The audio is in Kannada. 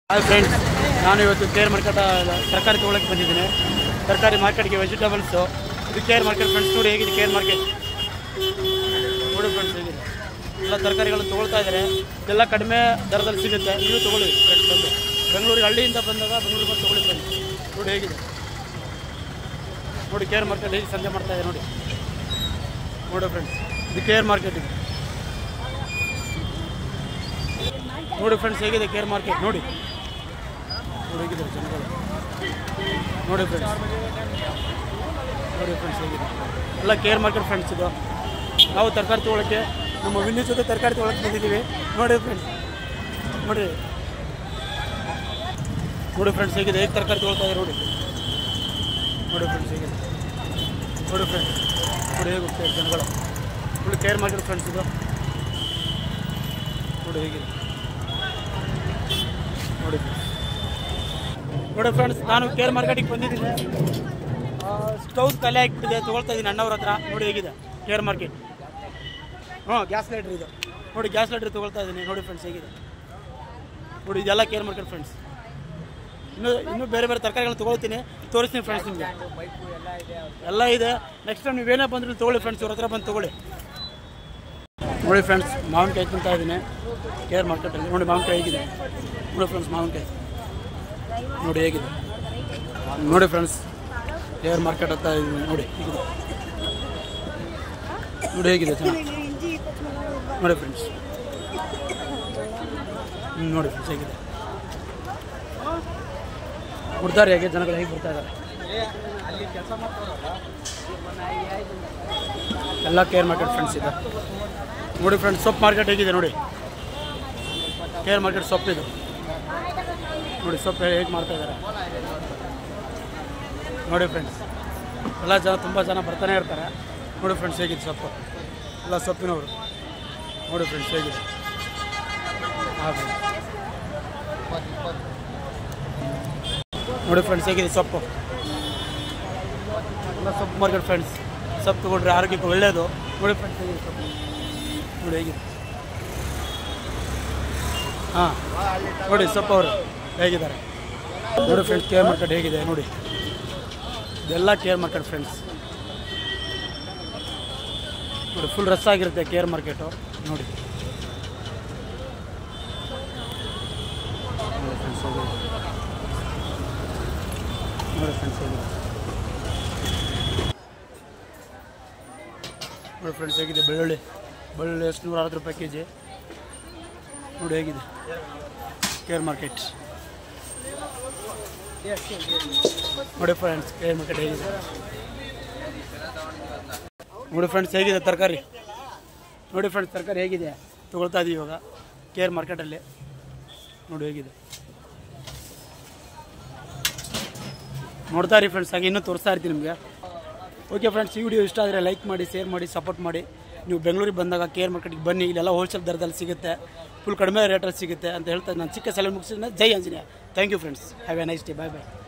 ಹಾಯ್ ಫ್ರೆಂಡ್ಸ್ ನಾನು ಇವತ್ತು ಕೇರ್ ಮಾರ್ಕೆಟ್ ತರಕಾರಿ ತೊಗೊಳಕ್ಕೆ ಬಂದಿದ್ದೀನಿ ತರಕಾರಿ ಮಾರ್ಕೆಟ್ಗೆ ವೆಜಿಟೇಬಲ್ಸು ಇದು ಕೇರ್ ಮಾರ್ಕೆಟ್ ಫ್ರೆಂಡ್ಸ್ ನೋಡಿ ಹೇಗಿದೆ ಕೇರ್ ಮಾರ್ಕೆಟ್ ನೋಡಿ ಫ್ರೆಂಡ್ಸ್ ಹೇಗಿದೆ ಎಲ್ಲ ತರಕಾರಿಗಳನ್ನು ತೊಗೊಳ್ತಾ ಇದ್ದಾರೆ ಇದೆಲ್ಲ ಕಡಿಮೆ ದರದಲ್ಲಿ ಸಿಗುತ್ತೆ ನೀವು ತೊಗೊಳ್ಳಿ ಫ್ರೆಂಡ್ಸ್ ಬಂದು ಬೆಂಗಳೂರಿಗೆ ಹಳ್ಳಿಯಿಂದ ಬಂದಾಗ ಬೆಂಗಳೂರಿಗೆ ಬಂದು ತೊಗೊಳ್ಳಿ ಫ್ರೆಂಡ್ಸ್ ನೋಡಿ ಹೇಗಿದೆ ನೋಡಿ ಕೇರ್ ಮಾರ್ಕೆಟ್ ಹೇಗೆ ಸಂಜೆ ಮಾಡ್ತಾ ಇದೆ ನೋಡಿ ನೋಡಿ ಫ್ರೆಂಡ್ಸ್ ಇದು ಕೇರ್ ಮಾರ್ಕೆಟ್ ಇದು ನೋಡಿ ಫ್ರೆಂಡ್ಸ್ ಹೇಗಿದೆ ಕೇರ್ ಮಾರ್ಕೆಟ್ ನೋಡಿ ನೋಡಿ ಹೇಗಿದ್ದಾರೆ ಜನಗಳು ನೋಡಿ ಫ್ರೆಂಡ್ಸ್ ನೋಡಿ ಫ್ರೆಂಡ್ಸ್ ಹೇಗಿದೆ ಎಲ್ಲ ಕೇರ್ ಮಾರ್ಕೆಟ್ ಫ್ರೆಂಡ್ಸ್ ಇದು ನಾವು ತರಕಾರಿ ತೊಗೊಳಕ್ಕೆ ನಮ್ಮ ವಿನ್ನಿ ಜೊತೆ ತರಕಾರಿ ತೊಗೊಳಕ್ಕೆ ಬಂದಿದ್ದೀವಿ ನೋಡಿ ಫ್ರೆಂಡ್ಸ್ ನೋಡಿ ನೋಡಿ ಫ್ರೆಂಡ್ಸ್ ಹೇಗಿದೆ ಹೇಗೆ ತರಕಾರಿ ತೊಗೊಳ್ತಾ ಇದೆ ನೋಡಿ ನೋಡಿ ಫ್ರೆಂಡ್ಸ್ ಹೇಗಿದೆ ನೋಡಿ ಫ್ರೆಂಡ್ಸ್ ನೋಡಿ ಹೇಗೆ ಹೋಗ್ತಾ ಇದೆ ಜನಗಳು ನೋಡಿ ಕೇರ್ ಮಾರ್ಕೆಟ್ ಫ್ರೆಂಡ್ಸ್ ಇದು ನೋಡಿ ಹೇಗಿದೆ ನೋಡಿ ನೋಡಿ ಫ್ರೆಂಡ್ಸ್ ನಾನು ಕೇರ್ ಮಾರ್ಕೆಟಿಗೆ ಬಂದಿದ್ದೀನಿ ಸ್ಟೌವ್ ಖಾಲಿ ಆಗಿಬಿಟ್ಟಿದೆ ತೊಗೊಳ್ತಾ ಇದ್ದೀನಿ ಅಣ್ಣವ್ರ ಹತ್ರ ನೋಡಿ ಹೇಗಿದೆ ಕೇರ್ ಮಾರ್ಕೆಟ್ ಹ್ಞೂ ಗ್ಯಾಸ್ ಲೈಟ್ರ್ ಇದು ನೋಡಿ ಗ್ಯಾಸ್ ಲೈಟ್ರ್ ತೊಗೊಳ್ತಾ ಇದ್ದೀನಿ ನೋಡಿ ಫ್ರೆಂಡ್ಸ್ ಹೇಗಿದೆ ನೋಡಿ ಇದೆಲ್ಲ ಕೇರ್ ಮಾರ್ಕೆಟ್ ಫ್ರೆಂಡ್ಸ್ ಇನ್ನೂ ಇನ್ನೂ ಬೇರೆ ಬೇರೆ ತರಕಾರಿಗಳನ್ನ ತೊಗೊಳ್ತೀನಿ ತೋರಿಸ್ತೀನಿ ಫ್ರೆಂಡ್ಸ್ ನಿಮಗೆ ಎಲ್ಲ ಇದೆ ನೆಕ್ಸ್ಟ್ ಟೈಮ್ ನೀವೇನೇ ಬಂದರೂ ತೊಗೊಳ್ಳಿ ಫ್ರೆಂಡ್ಸ್ ಅವ್ರ ಹತ್ರ ಬಂದು ತೊಗೊಳ್ಳಿ ನೋಡಿ ಫ್ರೆಂಡ್ಸ್ ಮಾವಿನಕಾಯಿ ತಿಂತಾ ಇದ್ದೀನಿ ಕೇರ್ ಮಾರ್ಕೆಟಲ್ಲಿ ನೋಡಿ ಮಾವಿನಕಾಯಿ ಹೇಗಿದೆ ನೋಡಿ ಫ್ರೆಂಡ್ಸ್ ಮಾವಿನಕಾಯಿ ನೋಡಿ ಹೇಗಿದೆ ನೋಡಿ ಫ್ರೆಂಡ್ಸ್ ಕೇರ್ ಮಾರ್ಕೆಟ್ ಅಂತ ಇದ್ದೀನಿ ನೋಡಿ ಹೇಗಿದೆ ನೋಡಿ ಹೇಗಿದೆ ಚೆನ್ನಾಗಿ ನೋಡಿ ಫ್ರೆಂಡ್ಸ್ ನೋಡಿ ಫ್ರೆಂಡ್ಸ್ ಹೇಗಿದೆ ಬಿಡ್ತಾರೆ ಹೇಗೆ ಜನಗಳು ಹೇಗೆ ಬರ್ತಾ ಇದ್ದಾರೆ ಎಲ್ಲ ಕೇರ್ ಮಾರ್ಕೆಟ್ ಫ್ರೆಂಡ್ಸ್ ಇದೆ ನೋಡಿ ಫ್ರೆಂಡ್ಸ್ ಸೊಪ್ಪು ಮಾರ್ಕೆಟ್ ಹೇಗಿದೆ ನೋಡಿ ಕೇರ್ ಮಾರ್ಕೆಟ್ ಸೊಪ್ಪಿದು ನೋಡಿ ಸೊಪ್ಪು ಹೇಗೆ ಮಾಡ್ತಾ ಇದ್ದಾರೆ ನೋಡಿ ಫ್ರೆಂಡ್ಸ್ ಎಲ್ಲ ಜನ ತುಂಬ ಜನ ಬರ್ತಾನೆ ಇರ್ತಾರೆ ನೋಡಿ ಫ್ರೆಂಡ್ಸ್ ಹೇಗಿದೆ ಸೊಪ್ಪು ಎಲ್ಲ ಸೊಪ್ಪಿನವರು ನೋಡಿ ಫ್ರೆಂಡ್ಸ್ ಹೇಗಿದೆ ಹಾಂ ನೋಡಿ ಫ್ರೆಂಡ್ಸ್ ಹೇಗಿದೆ ಸೊಪ್ಪು ಎಲ್ಲ ಸೊಪ್ಪು ಮಾರ್ಕೆಟ್ ಫ್ರೆಂಡ್ಸ್ ಸೊಪ್ಪು ತಗೊಂಡ್ರೆ ಆರೋಗ್ಯಕ್ಕೆ ಒಳ್ಳೆಯದು ನೋಡಿ ಫ್ರೆಂಡ್ಸ್ ಹೇಗಿದೆ ಸೊಪ್ಪು ನೋಡಿ ಹೇಗಿದೆ ಹಾಂ ನೋಡಿ ಸೊಪ್ಪು ಅವರು ಹೇಗಿದ್ದಾರೆ ನೋಡಿ ಫ್ರೆಂಡ್ಸ್ ಕೇರ್ ಮಾರ್ಕೆಟ್ ಹೇಗಿದೆ ನೋಡಿ ಇದೆಲ್ಲ ಕೇರ್ ಮಾರ್ಕೆಟ್ ಫ್ರೆಂಡ್ಸ್ ನೋಡಿ ಫುಲ್ ರಸ್ ಆಗಿರುತ್ತೆ ಕೇರ್ ಮಾರ್ಕೆಟು ನೋಡಿ ನೋಡಿ ಫ್ರೆಂಡ್ಸ್ ಹೇಗಿದೆ ನೋಡಿ ಫ್ರೆಂಡ್ಸ್ ಹೇಗಿದೆ ನೋಡಿ ಫ್ರೆಂಡ್ಸ್ ಹೇಗಿದೆ ಬೆಳ್ಳುಳ್ಳಿ ಬೆಳ್ಳುಳ್ಳಿ ಎಷ್ಟು ನೂರ ಅರವತ್ತು ರೂಪಾಯಿ ಕೆ ಜಿ ನೋಡಿ ಹೇಗಿದೆ ಕೇರ್ ಮಾರ್ಕೆಟ್ ನೋಡಿ ಫ್ರೆಂಡ್ಸ್ ಕೇರ್ ಮಾರ್ಕೆಟ್ ಹೇಗಿದೆ ನೋಡಿ ಫ್ರೆಂಡ್ಸ್ ಹೇಗಿದೆ ತರಕಾರಿ ನೋಡಿ ಫ್ರೆಂಡ್ಸ್ ತರಕಾರಿ ಹೇಗಿದೆ ತೊಗೊಳ್ತಾ ಇದೀವಿ ಇವಾಗ ಕೇರ್ ಮಾರ್ಕೆಟಲ್ಲಿ ನೋಡಿ ಹೇಗಿದೆ ನೋಡ್ತಾ ಇರಿ ಫ್ರೆಂಡ್ಸ್ ಹಾಗೆ ಇನ್ನೂ ತೋರಿಸ್ತಾ ಇರ್ತೀನಿ ನಿಮಗೆ ಓಕೆ ಫ್ರೆಂಡ್ಸ್ ಈ ವಿಡಿಯೋ ಇಷ್ಟ ಆದರೆ ಲೈಕ್ ಮಾಡಿ ಶೇರ್ ಮಾಡಿ ಸಪೋರ್ಟ್ ಮಾಡಿ ನೀವು ಬೆಂಗಳೂರಿಗೆ ಬಂದಾಗ ಕೇರ್ ಮಾರ್ಕೆಟ್ಗೆ ಬನ್ನಿ ಇಲ್ಲೆಲ್ಲ ಹೋಲ್ಸೇಲ್ ದರದಲ್ಲಿ ಸಿಗುತ್ತೆ ಫುಲ್ ಕಡಿಮೆ ರೇಟಲ್ಲಿ ಸಿಗುತ್ತೆ ಅಂತ ಹೇಳ್ತಾ ನಾನು ಚಿಕ್ಕ ಸಲ ಮುಗಿಸಿದ್ರೆ ಜೈ Anjaneya thank you friends have a nice day bye bye